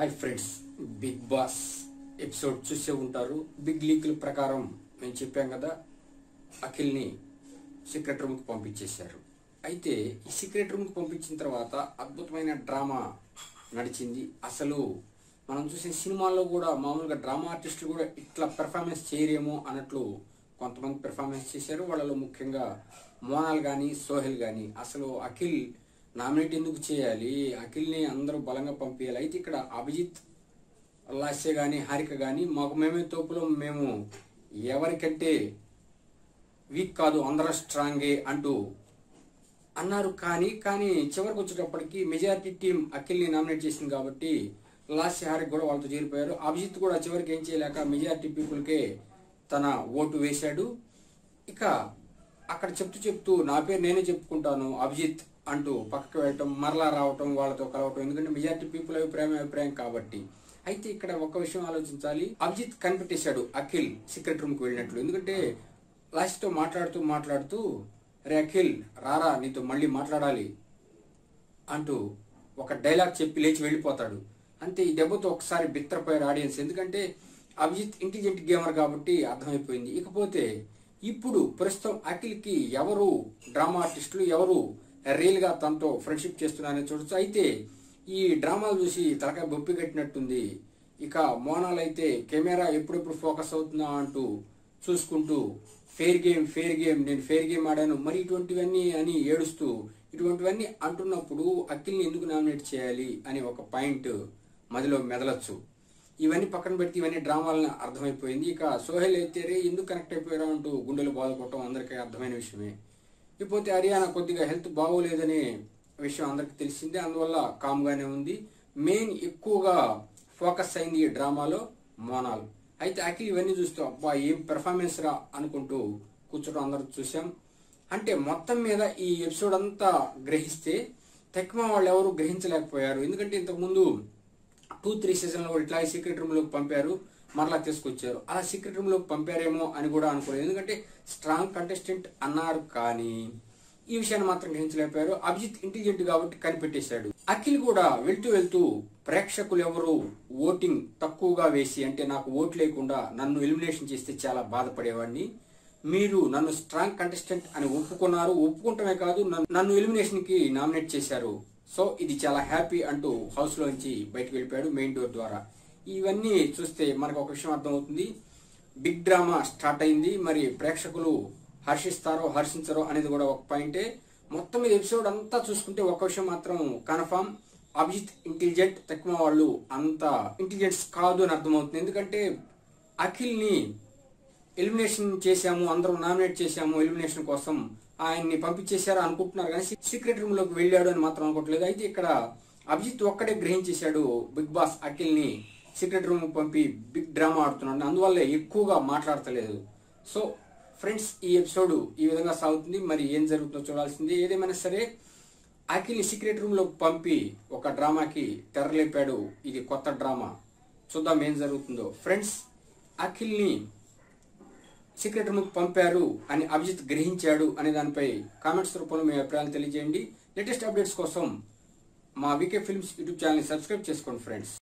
hi friends big boss episode చూసే ఉంటారు big లీకుల ప్రకారం మేము చెప్పాం కదా అఖిల్ని సీక్రెట్ రూమ్కి పంపించేశారు అయితే ఈ సీక్రెట్ రూమ్కి పంపించిన తర్వాత అద్భుతమైన డ్రామా నడిచింది అసలు మనం చూసే సినిమాల్లో కూడా మామూలుగా డ్రామా ఆర్టిస్టులు కూడా ఇట్లా పెర్ఫార్మెన్స్ చేయరేమో అన్నట్లు కొంతమంది పెర్ఫార్మెన్స్ చేశారు వాళ్ళలో ముఖ్యంగా మోనాల్ కానీ సోహెల్ కానీ అసలు అఖిల్ నామినేట్ ఎందుకు చేయాలి అఖిల్ని అందరూ బలంగా పంపించాలి అయితే ఇక్కడ అభిజిత్ లాస్య కానీ హారిక కానీ మాకు మేమే తోపులో మేము ఎవరికంటే వీక్ కాదు అందరం స్ట్రాంగే అంటూ అన్నారు కానీ కానీ చివరికి వచ్చేటప్పటికి మెజారిటీ టీం అఖిల్ని నామినేట్ చేసింది కాబట్టి లాస్ట్ హారికి కూడా వాళ్ళతో చేరిపోయారు అభిజిత్ కూడా చివరికి ఏం చేయలేక మెజారిటీ పీపుల్కే తన ఓటు వేశాడు ఇక అక్కడ చెప్తూ చెప్తూ నా పేరు నేనే చెప్పుకుంటాను అభిజిత్ అంటూ పక్కకు వెళ్ళటం మరలా రావటం వాళ్ళతో కలవటం ఎందుకంటే మెజారిటీ పీపుల్ అభిప్రాయం అభిప్రాయం కాబట్టి అయితే ఇక్కడ ఒక విషయం ఆలోచించాలి అభిజిత్ కనిపెట్టేశాడు అఖిల్ సీక్రెట్ రూమ్ కి వెళ్ళినట్లు ఎందుకంటే లాస్ట్ తో మాట్లాడుతూ మాట్లాడుతూ రే అఖిల్ రారా నీతో మళ్ళీ మాట్లాడాలి అంటూ ఒక డైలాగ్ చెప్పి లేచి వెళ్ళిపోతాడు అంతే ఈ దెబ్బతో ఒకసారి బిత్తరపోయారు ఆడియన్స్ ఎందుకంటే అభిజిత్ ఇంటెలిజెంట్ గేమర్ కాబట్టి అర్థమైపోయింది ఇకపోతే ఇప్పుడు ప్రస్తుతం అఖిల్కి ఎవరు డ్రామా ఆర్టిస్టులు ఎవరు రియల్ గా తనతో ఫ్రెండ్షిప్ చేస్తున్నారని చూడొచ్చు అయితే ఈ డ్రామాలు చూసి తలకాయ బొప్పి కట్టినట్టుంది ఇక మోనాల్ అయితే కెమెరా ఎప్పుడెప్పుడు ఫోకస్ అవుతుందా అంటూ చూసుకుంటూ ఫెయిర్ గేమ్ ఫెయిర్ గేమ్ నేను ఫెయిర్ గేమ్ ఆడాను మరి ఇటువంటివన్నీ అని ఏడుస్తూ ఇటువంటివన్నీ అంటున్నప్పుడు అఖిల్ని ఎందుకు నామినేట్ చేయాలి అని ఒక పాయింట్ మదిలో మెదలొచ్చు ఇవన్నీ పక్కన పెడితే ఇవన్నీ డ్రామాలని అర్థమైపోయింది ఇక సోహెల్ అయితే రే ఎందుకు కనెక్ట్ అయిపోయారా అంటూ గుండెలు బాదుకోవటం అందరికీ అర్థమైన విషయమే ఇకపోతే హర్యానా కొద్దిగా హెల్త్ బాగోలేదనే విషయం అందరికి తెలిసిందే అందువల్ల కామ్గానే ఉంది మెయిన్ ఎక్కువగా ఫోకస్ అయింది ఈ డ్రామాలో మోనాల్ అయితే అఖిల్ ఇవన్నీ చూస్తూ అబ్బా ఏం పెర్ఫార్మెన్స్ రా అనుకుంటూ కూర్చోడం అందరూ చూసాం అంటే మొత్తం మీద ఈ ఎపిసోడ్ అంతా గ్రహిస్తే తెక్మా వాళ్ళు ఎవరు గ్రహించలేకపోయారు ఎందుకంటే ఇంతకుముందు టూ త్రీ సీజన్లో కూడా ఇట్లా సీక్రెట్ రూమ్ లోకి పంపారు మరలా తీసుకొచ్చారు అలా సీక్రెట్ రూమ్ లోకి పంపారేమో అని కూడా అనుకోలేదు ఎందుకంటే స్ట్రాంగ్ కంటెస్టెంట్ అన్నారు కానీ ఈ విషయాన్ని మాత్రం గ్రహించలేకపోయారు అభిజిత్ ఇంటెలిజెంట్ కాబట్టి కనిపెట్టేశాడు అఖిల్ కూడా వెళ్తూ వెళ్తూ ప్రేక్షకులు ఎవరు ఓటింగ్ తక్కువగా వేసి అంటే నాకు ఓటు లేకుండా నన్ను ఎలిమినేషన్ చేస్తే చాలా బాధపడేవాడిని మీరు నన్ను స్ట్రాంగ్ కంటెస్టెంట్ అని ఒప్పుకున్నారు ఒప్పుకుంటమే కాదు నన్ను- నన్ను ఎలిమినేషన్ కి నామినేట్ చేశారు సో ఇది చాలా హ్యాపీ అంటూ హౌస్ లోంచి బయటకు వెళ్ళిపోయాడు మెయిన్ డోర్ ద్వారా ఇవన్నీ చూస్తే మనకు ఒక విషయం అర్థమవుతుంది బిగ్ డ్రామా స్టార్ట్ అయింది మరి ప్రేక్షకులు హర్షిస్తారో హర్షించరో అనేది కూడా ఒక పాయింటే మొత్తం మీద ఎపిసోడ్ అంతా చూసుకుంటే ఒక విషయం మాత్రం కన్ఫామ్ అభిజిత్ ఇంటెలిజెంట్ తక్కువ వాళ్ళు అంత ఇంటెలిజెంట్స్ కాదు అని అర్థమవుతుంది ఎందుకంటే అఖిల్ ని ఎలిమినేషన్ చేశాము అందరం నామినేట్ చేశాము ఎలిమినేషన్ కోసం ఆయన్ని పంపించేశారు అనుకుంటున్నారు కానీ సీక్రెట్ రూమ్ లోకి వెళ్ళాడు అని మాత్రం అనుకోవట్లేదు అయితే ఇక్కడ అభిజిత్ ఒక్కడే గ్రహించేశాడు బిగ్ బాస్ అఖిల్ ని సీక్రెట్ రూమ్ పంపి బిగ్ డ్రామా ఆడుతున్నాడు అందువల్ల ఎక్కువగా మాట్లాడతలేదు సో ఫ్రెండ్స్ ఈ ఎపిసోడ్ ఈ విధంగా సాగుతుంది మరి ఏం జరుగుతుందో చూడాల్సింది ఏదేమైనా సరే అఖిల్ని సీక్రెట్ రూమ్ లో పంపి ఒక డ్రామాకి తెరలేపాడు ఇది కొత్త డ్రామా చూద్దాం ఏం జరుగుతుందో ఫ్రెండ్స్ అఖిల్ని సీక్రెట్ రూమ్ పంపారు అని అభిజిత్ గ్రహించాడు అనే దానిపై కామెంట్స్ రూపంలో మీ అభిప్రాయాలు తెలియజేయండి లేటెస్ట్ అప్డేట్స్ కోసం మా VK films YouTube channel subscribe చేసుకోండి ఫ్రెండ్స్